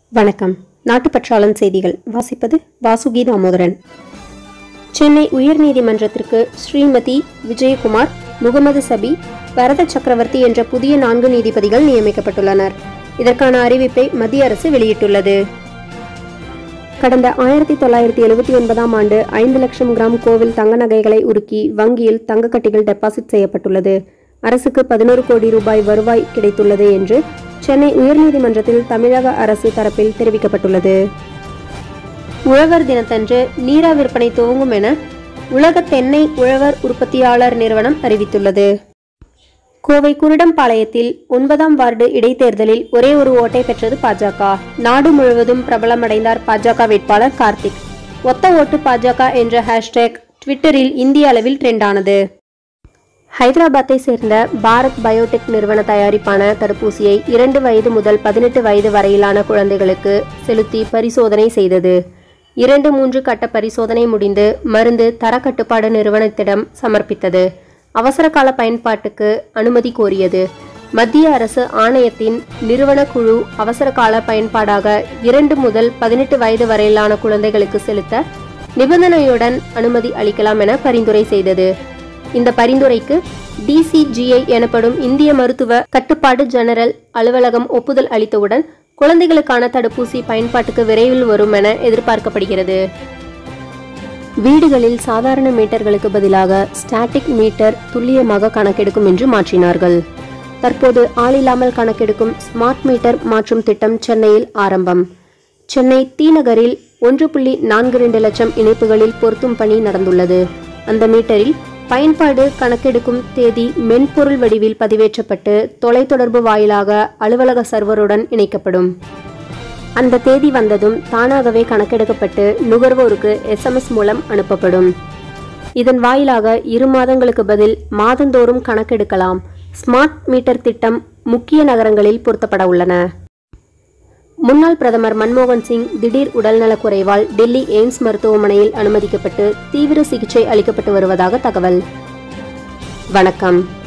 வணக்கம் நாட்டுப்பற்றாளன் செய்திகள் வாசிப்பது வாசுகி தாமோதரன் சென்னை உயர்நீதிமன்றத்திற்கு ஸ்ரீமதி விஜயகுமார் முகமது சபி பரத சக்கரவர்த்தி என்ற புதிய நான்கு நீதிபதிகள் நியமிக்கப்பட்டுள்ளனர் இதற்கான அறிவிப்பை மத்திய அரசு வெளியிட்டுள்ளது கடந்த ஆயிரத்தி தொள்ளாயிரத்தி எழுபத்தி ஒன்பதாம் ஆண்டு ஐந்து லட்சம் கிராம் கோவில் தங்க நகைகளை உருக்கி வங்கியில் தங்க கட்டிகள் டெபாசிட் செய்யப்பட்டுள்ளது அரசுக்கு பதினோரு கோடி ரூபாய் வருவாய் கிடைத்துள்ளது என்று சென்னை உயர்நீதிமன்றத்தில் தமிழக அரசு தரப்பில் தெரிவிக்கப்பட்டுள்ளது உழவர் தினத்தன்று நீரா விற்பனை துவங்கும் என உலக தென்னை உழவர் உற்பத்தியாளர் நிறுவனம் அறிவித்துள்ளது கோவை குருடம்பாளையத்தில் ஒன்பதாம் வார்டு இடைத்தேர்தலில் ஒரே ஒரு ஓட்டை பெற்றது பாஜக நாடு முழுவதும் பிரபலமடைந்தார் பாஜக வேட்பாளர் கார்த்திக் ஒத்த ஓட்டு பாஜக என்ற ஹேஷ்டேக் ட்விட்டரில் இந்திய அளவில் ட்ரெண்டானது ஹைதராபாத்தை சேர்ந்த பாரத் பயோடெக் நிறுவன தயாரிப்பான தடுப்பூசியை இரண்டு வயது முதல் பதினெட்டு வயது வரையிலான குழந்தைகளுக்கு செலுத்தி பரிசோதனை செய்தது இரண்டு மூன்று கட்ட பரிசோதனை முடிந்து மருந்து தரக்கட்டுப்பாடு நிறுவனத்திடம் சமர்ப்பித்தது அவசர கால பயன்பாட்டுக்கு அனுமதி கோரியது மத்திய அரசு ஆணையத்தின் நிறுவன குழு அவசர கால பயன்பாடாக இரண்டு முதல் பதினெட்டு வயது வரையிலான குழந்தைகளுக்கு செலுத்த நிபந்தனையுடன் அனுமதி அளிக்கலாம் என பரிந்துரை செய்தது இந்த பரிந்துரைக்கு டிசிஜிஐ எனப்படும் இந்திய மருத்துவ கட்டுப்பாடு ஜெனரல் அலுவலகம் ஒப்புதல் அளித்தவுடன் குழந்தைகளுக்கான தடுப்பூசி பயன்பாட்டுக்கு விரைவில் வரும் என எதிர்பார்க்கப்படுகிறது வீடுகளில் சாதாரண மீட்டர்களுக்கு பதிலாக ஸ்டாட்டிக் மீட்டர் துல்லியமாக கணக்கெடுக்கும் என்று மாற்றினார்கள் தற்போது ஆளில்லாமல் கணக்கெடுக்கும் ஸ்மார்ட் மீட்டர் மாற்றும் திட்டம் சென்னையில் ஆரம்பம் சென்னை தீநகரில் ஒன்று புள்ளி நான்கு ரெண்டு லட்சம் இணைப்புகளில் பொருத்தும் பணி நடந்துள்ளது அந்த மீட்டரில் பயன்பாடு கணக்கெடுக்கும் தேதி மென்பொருள் வடிவில் பதிவேற்றப்பட்டு தொலைத்தொடர்பு வாயிலாக அலுவலக சர்வருடன் இணைக்கப்படும் அந்த தேதி வந்ததும் தானாகவே கணக்கெடுக்கப்பட்டு நுகர்வோருக்கு எஸ்எம்எஸ் மூலம் அனுப்பப்படும் இதன் வாயிலாக இரு மாதங்களுக்கு பதில் மாதந்தோறும் கணக்கெடுக்கலாம் ஸ்மார்ட் மீட்டர் திட்டம் முக்கிய நகரங்களில் பொருத்தப்பட உள்ளன முன்னாள் பிரதமர் மன்மோகன் சிங் திடீர் உடல்நலக் குறைவால் டெல்லி எய்ம்ஸ் மருத்துவமனையில் அனுமதிக்கப்பட்டு தீவிர சிகிச்சை அளிக்கப்பட்டு வருவதாக தகவல் வணக்கம்